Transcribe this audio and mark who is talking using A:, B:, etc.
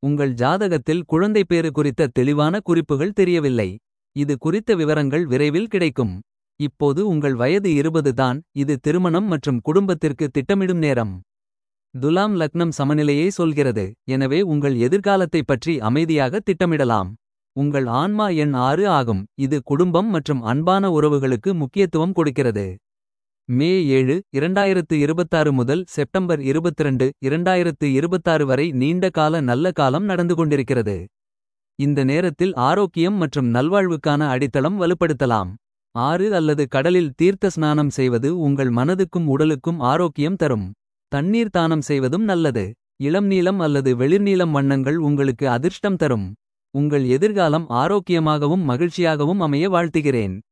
A: உங்கள் ஜாதகத்தில் குழந்தை பேறு குறித்த தெளிவான குறிப்புகள் தெரியவில்லை. இது குறித்த விவரங்கள் விரைவில் கிடைக்கும். இப்போது உங்கள் வயது 20 தான் இது திருமணம் மற்றும் குடும்பத்திற்கு திட்டமிடும் நேரம். துலாம் லக்னம் சமநிலையை சொல்கிறது எனவே உங்கள் எதிர்காலத்தைப் பற்றி அமைதியாக திட்டமிடலாம். உங்கள் ஆன்மா எண் 6 ஆகும் இது குடும்பம் மற்றும் அன்பான உறவுகளுக்கு முக்கியத்துவம் கொடுக்கிறது. மே 7 2026 முதல் செப்டம்பர் 22 2026 வரை நீண்ட கால நல்ல காலம் நடந்து கொண்டிருக்கிறது. இந்த நேரத்தில் ஆரோக்கியம் மற்றும் நல்வாழ்வுக்கான அடித்தளம் வலுப்படுத்தலாம். ஆறு அல்லது கடலில் தீர்த்த ஸ்நானம் செய்வது உங்கள் மனதுக்கும் உடலுக்கும் ஆரோக்கியம் தரும். தண்ணீர் தானம் செய்வதும் நல்லது. இளம் நீலம் அல்லது வெளிர்நீலம் வண்ணங்கள் உங்களுக்கு அதிர்ஷ்டம் தரும். உங்கள் எதிர்காலம் ஆரோக்கியமாகவும் மகிழ்ச்சியாகவும் அமைய வாழ்த்துகிறேன்.